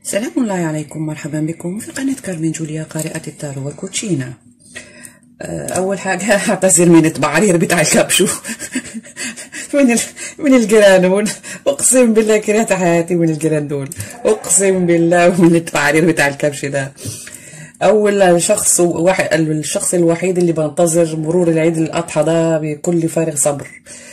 سلام الله عليكم مرحبا بكم في قناة كارمين جوليا قارئة التارو والكوتشينا آه، أول حاجة أعتذر من التبعرير بتاع الكبشو من ال... من الجرانول أقسم بالله كرهت حياتي من الجيران دول أقسم بالله من التبعرير بتاع الكبش ده أول شخص واحد الشخص الوحيد اللي بنتظر مرور العيد الأضحى ده بكل فارغ صبر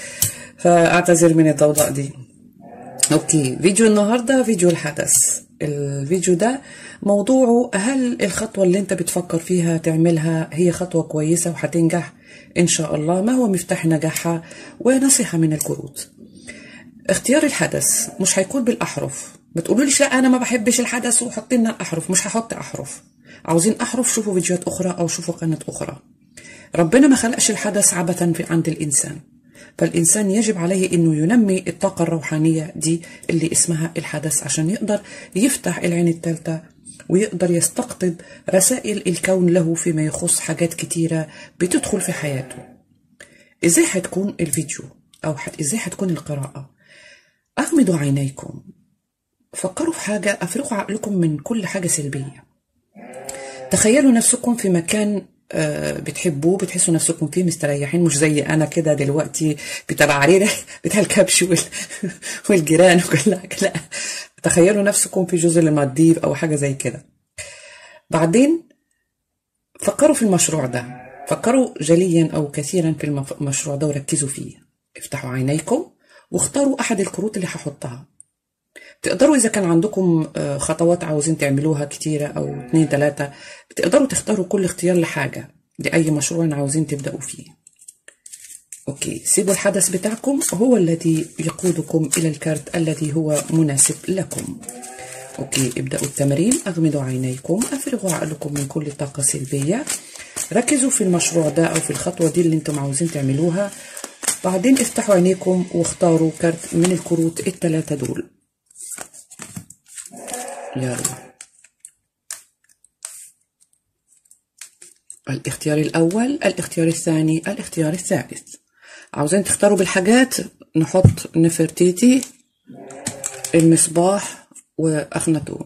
فأعتذر من الضوضاء دي اوكي فيديو النهارده فيديو الحدث الفيديو ده موضوعه هل الخطوة اللي انت بتفكر فيها تعملها هي خطوة كويسة وهتنجح ان شاء الله ما هو مفتاح نجاحها ونصيحة من الكروت اختيار الحدث مش هيكون بالاحرف بتقولوا ليش لا انا ما بحبش الحدث وحط لنا الاحرف مش هحط احرف عاوزين احرف شوفوا فيديوهات اخرى او شوفوا قناة اخرى ربنا ما خلقش الحدث عبثا في عند الانسان فالإنسان يجب عليه أنه ينمي الطاقة الروحانية دي اللي اسمها الحدث عشان يقدر يفتح العين الثالثة ويقدر يستقطب رسائل الكون له فيما يخص حاجات كتيرة بتدخل في حياته إزاي هتكون الفيديو أو حت... إزاي هتكون القراءة أغمضوا عينيكم فكروا في حاجة أفرغوا عقلكم من كل حاجة سلبية تخيلوا نفسكم في مكان بتحبوه بتحسوا نفسكم فيه مستريحين مش زي انا كده دلوقتي بتاع عريره بتاع الكبش وال... والجيران وكل حاجه لا تخيلوا نفسكم في جزر المالديف او حاجه زي كده بعدين فكروا في المشروع ده فكروا جليا او كثيرا في المشروع ده وركزوا فيه افتحوا عينيكم واختاروا احد الكروت اللي هحطها تقدروا إذا كان عندكم خطوات عاوزين تعملوها كتيرة أو اتنين تلاتة تقدروا تختاروا كل اختيار لحاجة لأي مشروع عاوزين تبدأوا فيه أوكي سيبوا الحدث بتاعكم هو الذي يقودكم إلى الكارت الذي هو مناسب لكم أوكي ابدأوا التمرين أغمضوا عينيكم أفرغوا عقلكم من كل طاقة سلبية ركزوا في المشروع ده أو في الخطوة دي اللي انتم عاوزين تعملوها بعدين افتحوا عينيكم واختاروا كارت من الكروت التلاتة دول يلا الاختيار الأول الاختيار الثاني الاختيار الثالث عاوزين تختاروا بالحاجات نحط نفرتيتي المصباح وأخناتون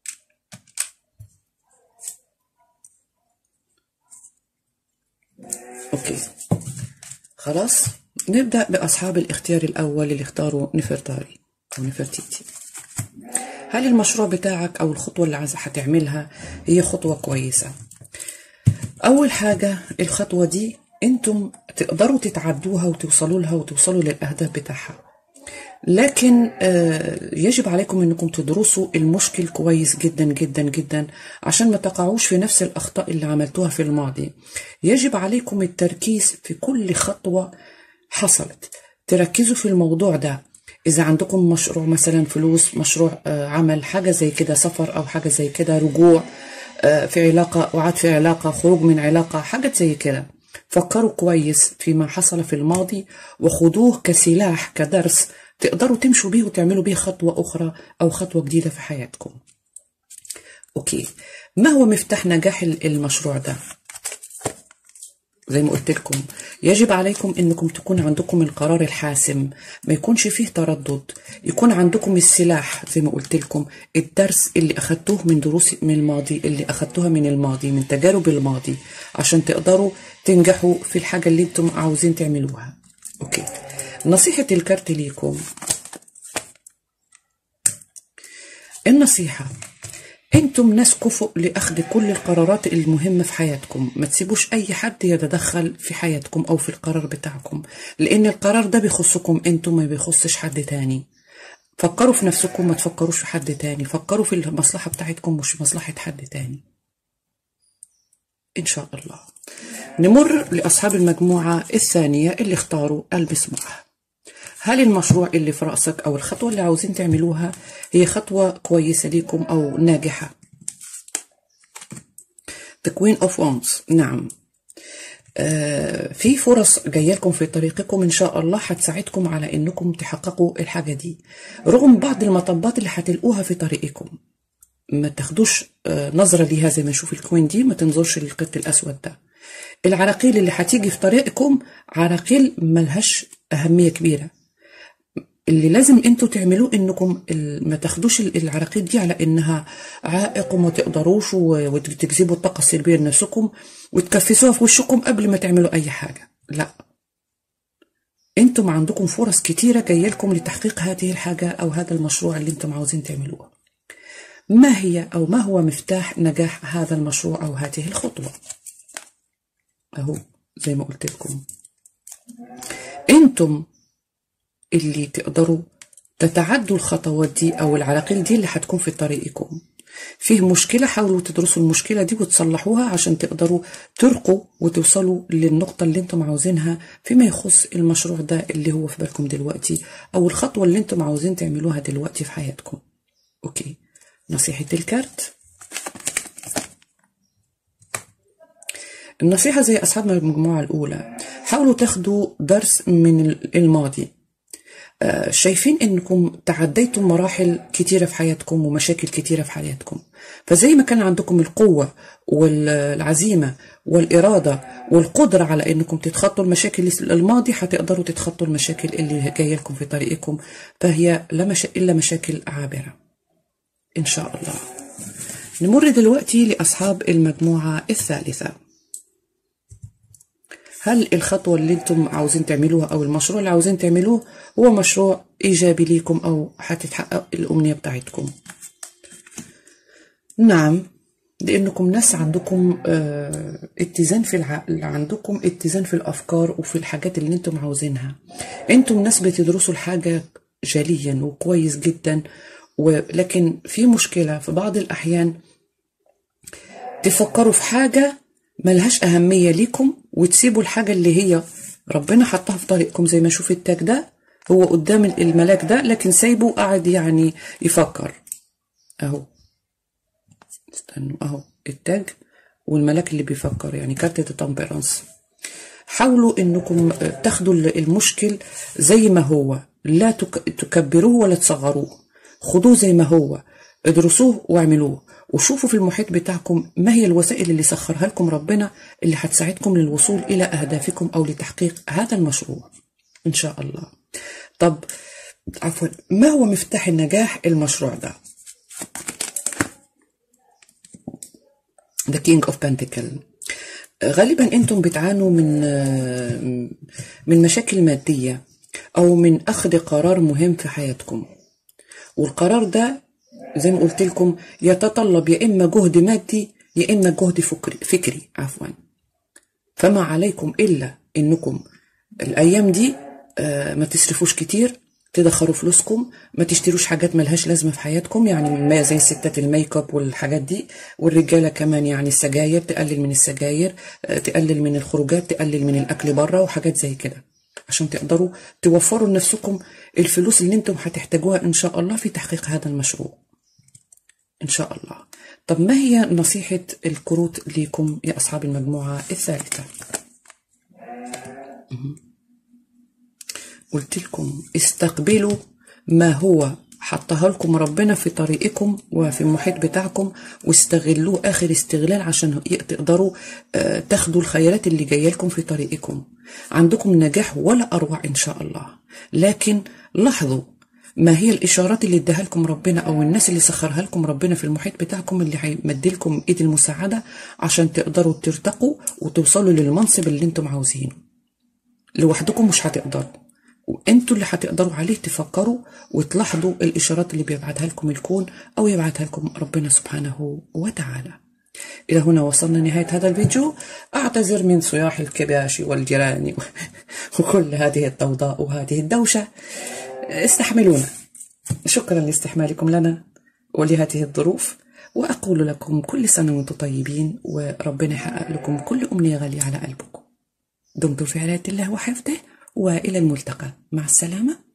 أوكي خلاص نبدأ بأصحاب الاختيار الأول اللي اختاروا نفرتاري أو نفرتيتي هل المشروع بتاعك أو الخطوة اللي عايزة هتعملها هي خطوة كويسة أول حاجة الخطوة دي أنتم تقدروا تتعدوها وتوصلوا لها وتوصلوا للأهداف بتاعها لكن يجب عليكم أنكم تدرسوا المشكل كويس جدا جدا جدا عشان ما تقعوش في نفس الأخطاء اللي عملتوها في الماضي يجب عليكم التركيز في كل خطوة حصلت تركزوا في الموضوع ده إذا عندكم مشروع مثلا فلوس مشروع عمل حاجة زي كده سفر أو حاجة زي كده رجوع في علاقة وعد في علاقة خروج من علاقة حاجة زي كده فكروا كويس فيما حصل في الماضي وخدوه كسلاح كدرس تقدروا تمشوا بيه وتعملوا بيه خطوة أخرى أو خطوة جديدة في حياتكم أوكي ما هو مفتاح نجاح المشروع ده زي ما قلت لكم يجب عليكم انكم تكون عندكم القرار الحاسم ما يكونش فيه تردد يكون عندكم السلاح زي ما قلت لكم الدرس اللي اخدتوه من دروس من الماضي اللي اخدتوها من الماضي من تجارب الماضي عشان تقدروا تنجحوا في الحاجة اللي انتم عاوزين تعملوها اوكي نصيحة الكارت ليكم النصيحة انتم ناس كفؤ لاخذ كل القرارات المهمه في حياتكم ما تسيبوش اي حد يتدخل في حياتكم او في القرار بتاعكم لان القرار ده بيخصكم انتم ما بيخصش حد تاني فكروا في نفسكم ما تفكروش في حد تاني فكروا في المصلحه بتاعتكم مش مصلحه حد تاني ان شاء الله نمر لاصحاب المجموعه الثانيه اللي اختاروا المصباح هل المشروع اللي في رأسك أو الخطوة اللي عاوزين تعملوها هي خطوة كويسة ليكم أو ناجحة The Queen of Wands نعم آه في فرص جاية لكم في طريقكم إن شاء الله هتساعدكم على إنكم تحققوا الحاجة دي رغم بعض المطبات اللي هتلقوها في طريقكم ما تاخدوش آه نظرة ليها زي ما نشوف الكوين دي ما تنظرش للقط الأسود ده العراقيل اللي هتيجي في طريقكم عراقيل ملهاش أهمية كبيرة اللي لازم انتوا تعملوه انكم ما تاخدوش العراقيل دي على انها عائق وما تقدروش وتجذبوا الطاقه السلبيه لنفسكم وتكفسوها في وشكم قبل ما تعملوا اي حاجه لا انتم عندكم فرص كتيره جايه لكم لتحقيق هذه الحاجه او هذا المشروع اللي انتم عاوزين تعملوه ما هي او ما هو مفتاح نجاح هذا المشروع او هذه الخطوه اهو زي ما قلت لكم انتم اللي تقدروا تتعدوا الخطوات دي او العراقيل دي اللي هتكون في طريقكم فيه مشكلة حاولوا تدرسوا المشكلة دي وتصلحوها عشان تقدروا ترقوا وتوصلوا للنقطة اللي انتم عاوزينها فيما يخص المشروع ده اللي هو في بالكم دلوقتي او الخطوة اللي انتم عاوزين تعملوها دلوقتي في حياتكم اوكي نصيحة الكارت النصيحة زي أصحابنا المجموعة الأولى حاولوا تاخدوا درس من الماضي شايفين انكم تعديتم مراحل كتيره في حياتكم ومشاكل كتيره في حياتكم فزي ما كان عندكم القوه والعزيمه والاراده والقدره على انكم تتخطوا المشاكل الماضي هتقدروا تتخطوا المشاكل اللي جايه لكم في طريقكم فهي لا مشا... الا مشاكل عابره ان شاء الله نمر دلوقتي لاصحاب المجموعه الثالثه هل الخطوة اللي انتم عاوزين تعملوها او المشروع اللي عاوزين تعملوه هو مشروع ايجابي ليكم او هتتحقق الامنية بتاعتكم نعم لانكم ناس عندكم اه اتزان في العقل عندكم اتزان في الافكار وفي الحاجات اللي انتم عاوزينها انتم ناس بتدرسوا الحاجة جليا وكويس جدا ولكن في مشكلة في بعض الاحيان تفكروا في حاجة ملهاش أهمية ليكم وتسيبوا الحاجة اللي هي ربنا حطها في طريقكم زي ما شوف التاج ده هو قدام الملاك ده لكن سايبه قاعد يعني يفكر أهو استنوا أهو التاج والملاك اللي بيفكر يعني كارت التمبرانس حاولوا انكم تاخدوا المشكل زي ما هو لا تكبروه ولا تصغروه خدوه زي ما هو ادرسوه واعملوه وشوفوا في المحيط بتاعكم ما هي الوسائل اللي سخرها لكم ربنا اللي هتساعدكم للوصول إلى أهدافكم أو لتحقيق هذا المشروع إن شاء الله طب عفوا ما هو مفتاح النجاح المشروع ده The King of Pentacle غالبا انتم بتعانوا من من مشاكل مادية او من اخذ قرار مهم في حياتكم والقرار ده زي ما قلت لكم يتطلب يا اما جهد مادي يا اما جهد فكري, فكري عفوا فما عليكم الا انكم الايام دي ما تصرفوش كتير تدخروا فلوسكم ما تشتروش حاجات ملهاش لازمه في حياتكم يعني ما زي الستات الميك اب والحاجات دي والرجاله كمان يعني السجاير تقلل من السجاير تقلل من الخروجات تقلل من الاكل بره وحاجات زي كده عشان تقدروا توفروا لنفسكم الفلوس اللي انتم هتحتاجوها ان شاء الله في تحقيق هذا المشروع إن شاء الله طب ما هي نصيحة الكروت ليكم يا أصحاب المجموعة الثالثة قلت لكم استقبلوا ما هو حطها لكم ربنا في طريقكم وفي المحيط بتاعكم واستغلوه آخر استغلال عشان تقدروا تاخدوا الخيرات اللي جاية لكم في طريقكم عندكم نجاح ولا أروع إن شاء الله لكن لاحظوا ما هي الإشارات اللي اداها لكم ربنا أو الناس اللي سخرها لكم ربنا في المحيط بتاعكم اللي هيمد لكم إيد المساعدة عشان تقدروا ترتقوا وتوصلوا للمنصب اللي انتم عاوزينه لوحدكم مش هتقدروا وانتوا اللي هتقدروا عليه تفكروا وتلاحظوا الإشارات اللي بيبعتها لكم الكون أو يبعتها لكم ربنا سبحانه وتعالى إلى هنا وصلنا نهاية هذا الفيديو أعتذر من صياح الكباش والجيران وكل هذه الضوضاء وهذه الدوشة استحملونا شكرا لاستحمالكم لنا ولهذه الظروف وأقول لكم كل سنة وانتم طيبين وربنا يحقق لكم كل أمنية غالية على قلبكم دمتم في عناية الله وحفظه وإلى الملتقى مع السلامة